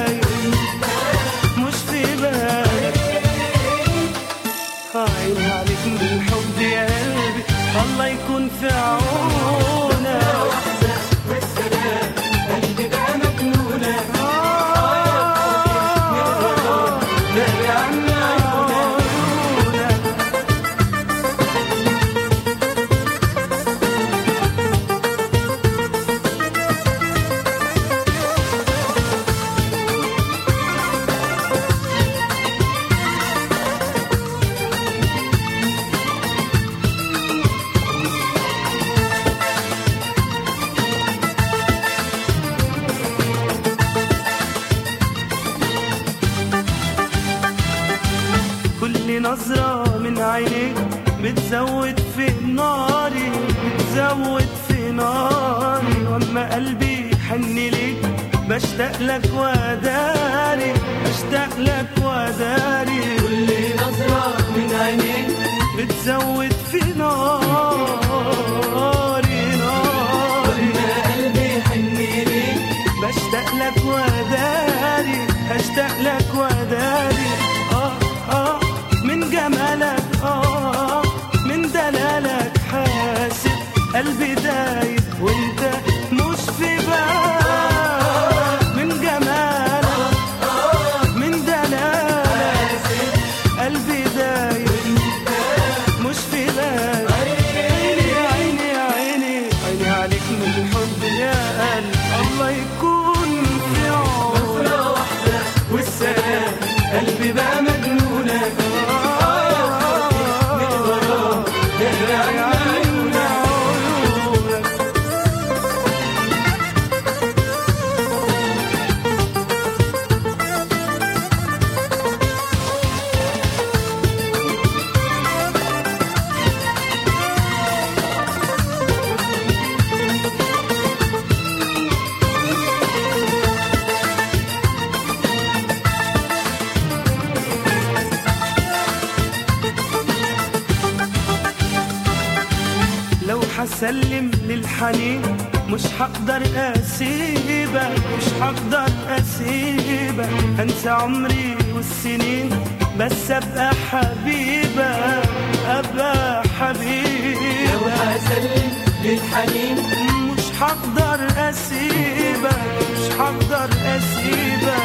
داير مش في بالي عيني عليك من الحب يا قلبي الله يكون في عونك قلبي بقى مجنونة آه، داري عن عيونك عيونك كل نظرة من عينيك بتزود في ناري بتزود في ناري واما قلبي حن ليك بشتاق لك وداري بشتاق لك وداري كل نظرة من عينيك بتزود في ناري ناري ما قلبي حن ليك بشتاق لك وداري هشتاق لك وداري اه اه من جمالك اه من دلالك حاسب قلبي دايب وانت مش في بالك من جمالك من دلالك قلبي دايب مش في بالك عيني عيني عيني عيني عليك من الحب يا قلب الله يكون في عونك نظرة واحدة والسلام قلبي بقى مجنونة من وراه داري عن عيونك لو حسلم للحنين مش هقدر اسيبك مش هقدر اسيبك انسى عمري والسنين بس ابقى حبيبك ابقى لو حبيبك هسلم للحنين مش هقدر اسيبك مش هقدر اسيبك